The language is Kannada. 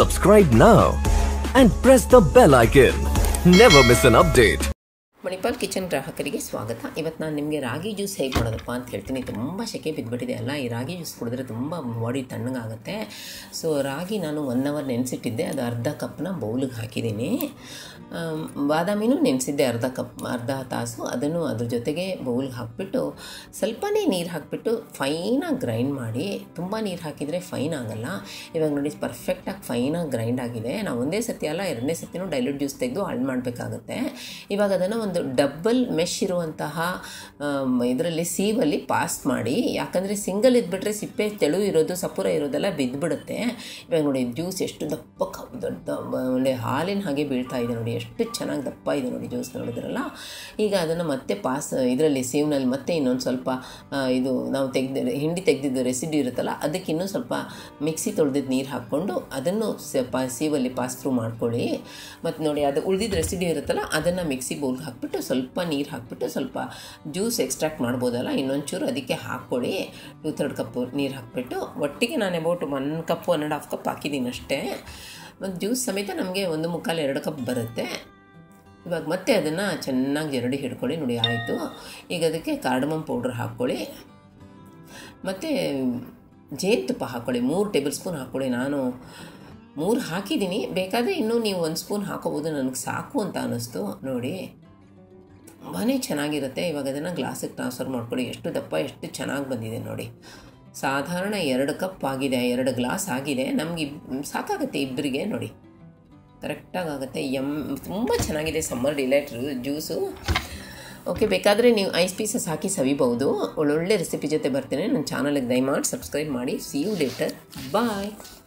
Subscribe now and press the bell icon. Never miss an update. Manipal kitchen ಗ್ರಾಹಕರಿಗೆ ಸ್ವಾಗತ ಇವತ್ತು ನಾನು ನಿಮಗೆ ರಾಗಿ ಜ್ಯೂಸ್ ಹೇಗೆ ಮಾಡೋದಪ್ಪ ಅಂತ ಹೇಳ್ತೀನಿ ತುಂಬ ಸೆಕೆ ಬಿದ್ದುಬಿಟ್ಟಿದೆ ಅಲ್ಲ ಈ ರಾಗಿ ಜ್ಯೂಸ್ ಕುಡಿದ್ರೆ ತುಂಬ ಬಾಡಿ ತಣ್ಣಗಾಗುತ್ತೆ ಸೊ ರಾಗಿ ನಾನು ಒನ್ ಅವರ್ ನೆನೆಸಿಟ್ಟಿದ್ದೆ ಅದು ಅರ್ಧ ಕಪ್ನ ಬೌಲಿಗೆ ಹಾಕಿದ್ದೀನಿ ಆಮ್, ಬಾದಾಮಿನೂ ನೆನೆಸಿದ್ದೆ ಅರ್ಧ ಕಪ್ ಅರ್ಧ ತಾಸು ಅದನ್ನು ಅದ್ರ ಜೊತೆಗೆ ಬೌಲ್ಗೆ ಹಾಕಿಬಿಟ್ಟು ಸ್ವಲ್ಪನೇ ನೀರು ಹಾಕಿಬಿಟ್ಟು ಫೈನಾಗಿ ಗ್ರೈಂಡ್ ಮಾಡಿ ತುಂಬ ನೀರು ಹಾಕಿದರೆ ಫೈನ್ ಆಗಲ್ಲ ಇವಾಗ ನೋಡಿ ಪರ್ಫೆಕ್ಟಾಗಿ ಫೈನಾಗಿ ಗ್ರೈಂಡ್ ಆಗಿದೆ ನಾವು ಒಂದೇ ಸತಿ ಅಲ್ಲ ಎರಡನೇ ಸತಿನೂ ಡೈಲ್ಯೂಟ್ ಜ್ಯೂಸ್ ತೆಗೆದು ಹಾಳು ಮಾಡಬೇಕಾಗುತ್ತೆ ಇವಾಗ ಅದನ್ನು ಒಂದು ಡಬ್ಬಲ್ ಮೆಶ್ ಇರುವಂತಹ ಇದರಲ್ಲಿ ಸೀವಲ್ಲಿ ಪಾಸ್ ಮಾಡಿ ಯಾಕಂದರೆ ಸಿಂಗಲ್ ಇದ್ಬಿಟ್ರೆ ಸಿಪ್ಪೆ ತೆಳು ಇರೋದು ಸಪುರ ಇರೋದೆಲ್ಲ ಬಿದ್ದುಬಿಡುತ್ತೆ ಇವಾಗ ನೋಡಿ ಜ್ಯೂಸ್ ಎಷ್ಟು ದಪ್ಪ ಕ- ದೊಡ್ಡ ಒಳ್ಳೆ ಹಾಲಿನ ಹಾಗೆ ಬೀಳ್ತಾ ಇದೆ ನೋಡಿ ಎಷ್ಟು ಚೆನ್ನಾಗಿ ದಪ್ಪ ಇದೆ ನೋಡಿ ಜ್ಯೂಸ್ ನೋಡಿದ್ರಲ್ಲ ಈಗ ಅದನ್ನು ಮತ್ತೆ ಪಾಸ್ ಇದರಲ್ಲಿ ಸೀವ್ನಲ್ಲಿ ಮತ್ತೆ ಇನ್ನೊಂದು ಸ್ವಲ್ಪ ಆ, ಇದು ನಾವು ತೆಗೆದ ಹಿಂಡಿ ತೆಗೆದಿದ್ದು ರೆಸಿಡಿ ಇರುತ್ತಲ್ಲ ಅದಕ್ಕೆ ಇನ್ನೂ ಸ್ವಲ್ಪ ಮಿಕ್ಸಿ ತೊಳೆದಿದ್ದು ನೀರು ಹಾಕ್ಕೊಂಡು ಅದನ್ನು ಸ- ಪಾ ಸೀವಲ್ಲಿ ಪಾಸ್ ಥ್ರೂ ಮಾಡ್ಕೊಳ್ಳಿ ಮತ್ತು ನೋಡಿ ಅದು ಉಳಿದಿದ್ದು ರೆಸಿಡಿ ಇರುತ್ತಲ್ಲ ಅದನ್ನು ಮಿಕ್ಸಿ ಬೌಲ್ಗೆ ಹಾಕ್ಬಿಟ್ಟು ಸ್ವಲ್ಪ ನೀರು ಹಾಕ್ಬಿಟ್ಟು ಸ್ವಲ್ಪ ಜ್ಯೂಸ್ ಎಕ್ಸ್ಟ್ರಾಕ್ಟ್ ಮಾಡ್ಬೋದಲ್ಲ ಇನ್ನೊಂಚೂರು ಅದಕ್ಕೆ ಹಾಕ್ಕೊಳ್ಳಿ ಟೂ ಥರ್ಡ್ ಕಪ್ ನೀರು ಹಾಕ್ಬಿಟ್ಟು ಒಟ್ಟಿಗೆ ನಾನು about one cup one and half cup ಹಾಕಿದ್ದೀನಿ ಅಷ್ಟೇ ಮತ್ತು ಜ್ಯೂಸ್ ಸಮೇತ ನಮಗೆ ಒಂದು ಮುಕ್ಕಾಲು ಎರಡು ಕಪ್ ಬರುತ್ತೆ ಇವಾಗ ಮತ್ತೆ ಅದನ್ನು ಚೆನ್ನಾಗಿ ಜರಡಿ ಹಿಡ್ಕೊಳ್ಳಿ ನೋಡಿ ಆಯಿತು ಈಗ ಅದಕ್ಕೆ ಕಾರ್ಡಮಮ್ ಪೌಡ್ರ್ ಹಾಕ್ಕೊಳ್ಳಿ ಮತ್ತು ಜೇನುತುಪ್ಪ ಹಾಕ್ಕೊಳ್ಳಿ ಮೂರು ಟೇಬಲ್ ಸ್ಪೂನ್ ಹಾಕ್ಕೊಳ್ಳಿ ನಾನು ಮೂರು ಹಾಕಿದ್ದೀನಿ ಬೇಕಾದರೆ ಇನ್ನೂ ನೀವು ಒಂದು ಸ್ಪೂನ್ ಹಾಕೋಬೋದು ನನಗೆ ಸಾಕು ಅಂತ ಅನ್ನಿಸ್ತು ನೋಡಿ ತುಂಬಾ ಚೆನ್ನಾಗಿರುತ್ತೆ ಇವಾಗ ಅದನ್ನು ಗ್ಲಾಸಿಗೆ ಟ್ರಾನ್ಸ್ಫರ್ ಮಾಡ್ಕೊಳ್ಳಿ ಎಷ್ಟು ದಪ್ಪ ಎಷ್ಟು ಚೆನ್ನಾಗಿ ಬಂದಿದೆ ನೋಡಿ ಸಾಧಾರಣ ಎರಡು ಕಪ್ ಆಗಿದೆ ಎರಡು ಗ್ಲಾಸ್ ಆಗಿದೆ ನಮ್ಗೆ ಇಬ್ ಸಾಕಾಗುತ್ತೆ ಇಬ್ಬರಿಗೆ ನೋಡಿ ಕರೆಕ್ಟಾಗಿ ಆಗುತ್ತೆ ಎಮ್ ತುಂಬ ಚೆನ್ನಾಗಿದೆ ಸಮ್ಮರ್ ಡಿಲೈಟ್ ಜ್ಯೂಸು ಓಕೆ ಬೇಕಾದರೆ ನೀವು ಐಸ್ ಪೀಸಸ್ ಹಾಕಿ ಸವಿಬಹುದು ಒಳ್ಳೊಳ್ಳೆ ರೆಸಿಪಿ ಜೊತೆ ಬರ್ತೇನೆ ನನ್ನ ಚಾನಲ್ಗೆ ದಯಮಾಡಿ ಸಬ್ಸ್ಕ್ರೈಬ್ ಮಾಡಿ ಸಿ ಯು ಲೇಟರ್ ಬಾಯ್